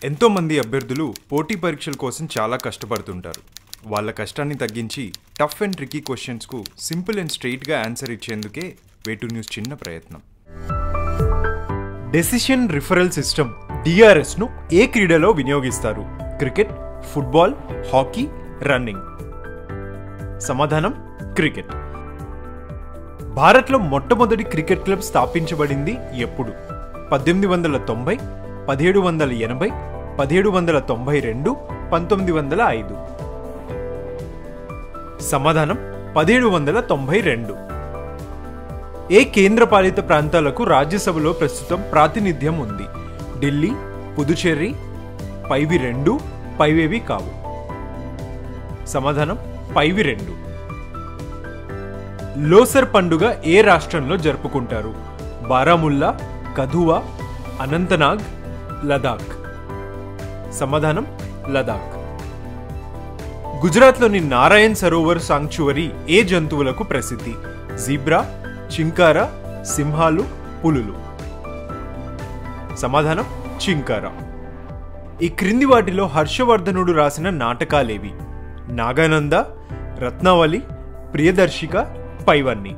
ఎంతోమంది అభ్యర్థులు పోటీ పరీక్షల కోసం చాలా కష్టపడుతుంటారు వాళ్ళ కష్టాన్ని తగ్గించి టఫ్ అండ్ ట్రికీ క్వశ్చన్స్కు సింపుల్ అండ్ స్ట్రెయిట్గా ఆన్సర్ ఇచ్చేందుకే వేటు న్యూస్ చిన్న ప్రయత్నం డెసిషన్ రిఫరల్ సిస్టమ్ డిఆర్ఎస్ను ఏ క్రీడలో వినియోగిస్తారు క్రికెట్ ఫుట్బాల్ హాకీ రన్నింగ్ సమాధానం క్రికెట్ భారత్లో మొట్టమొదటి క్రికెట్ క్లబ్ స్థాపించబడింది ఎప్పుడు పద్దెనిమిది వందల తొంభై పదిహేడు వందల ఎనభై పదిహేడు వందల తొంభై రెండు పంతొమ్మిది వందల ఐదు సమాధానం పదిహేడు వందల తొంభై రెండు ఏ కేంద్రపాలిత ప్రాంతాలకు రాజ్యసభలో ప్రస్తుతం ప్రాతినిధ్యం ఉంది ఢిల్లీ పుదుచేరి పైవి రెండు పైవేవి కావు సమాధానం పైవి రెండు లోసర్ పండుగ ఏ రాష్ట్రంలో జరుపుకుంటారు బారాముల్లా కధువా అనంతనాగ్ లదాఖ్ సమాధానం లదాఖ్ గుజరాత్లోని నారాయణ్ సరోవర్ సాంక్చువరీ ఏ జంతువులకు ప్రసిద్ధి జీబ్రా చింకారా సింహాలు పులులు సమాధానం చింకారా ఈ క్రింది వాటిలో హర్షవర్ధనుడు రాసిన నాటకాలేవి నాగానంద రత్నావళి ప్రియదర్శిక పైవన్ని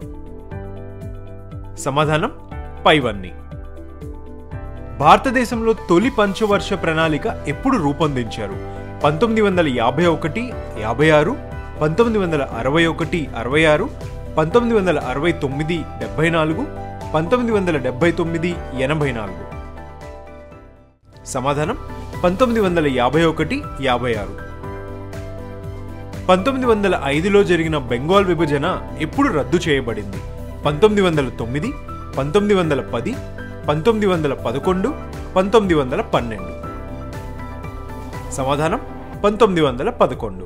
సమాధానం పైవన్ని భారతదేశంలో తొలి పంచవర్ష ప్రణాళిక ఎప్పుడు రూపొందించారు పంతొమ్మిది వందల యాభై ఒకటి యాభై ఆరు పంతొమ్మిది వందల అరవై ఒకటి అరవై ఆరు పంతొమ్మిది వందల అరవై తొమ్మిది డెబ్బై నాలుగు పంతొమ్మిది వందల డెబ్బై తొమ్మిది ఎనభై నాలుగు సమాధానం పంతొమ్మిది వందల యాభై ఒకటి యాభై ఆరు పంతొమ్మిది వందల ఐదులో జరిగిన బెంగాల్ విభజన ఎప్పుడు రద్దు చేయబడింది పంతొమ్మిది వందల తొమ్మిది పంతొమ్మిది వందల పది పంతొమ్మిది వందల పదకొండు పంతొమ్మిది వందల పన్నెండు సమాధానం పంతొమ్మిది వందల పదకొండు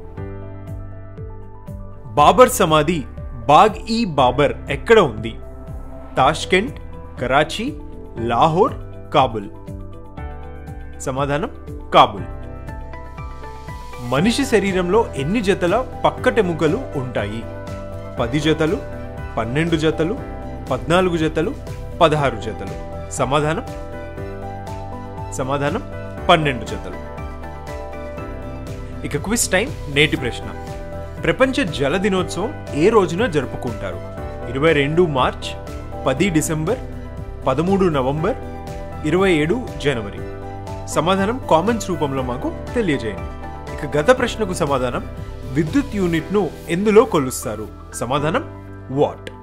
బాబర్ సమాధి బాగ్ ఈ బాబర్ ఎక్కడ ఉంది తాష్కెంట్ కరాచీ లాహోర్ కాబుల్ సమాధానం కాబుల్ మనిషి శరీరంలో ఎన్ని జతల పక్కటెముకలు ఉంటాయి పది జతలు పన్నెండు జతలు పద్నాలుగు జతలు పదహారు జతలు సమాధానం సమాధానం పన్నెండు జతలు ఇక క్విజ్ టైం నేటి ప్రశ్న ప్రపంచ జల దినోత్సవం ఏ రోజున జరుపుకుంటారు ఇరవై రెండు మార్చ్ పది డిసెంబర్ పదమూడు నవంబర్ ఇరవై ఏడు జనవరి సమాధానం కామెంట్స్ రూపంలో మాకు తెలియజేయండి ఇక గత ప్రశ్నకు సమాధానం విద్యుత్ యూనిట్ను ఎందులో కొలుస్తారు సమాధానం వాట్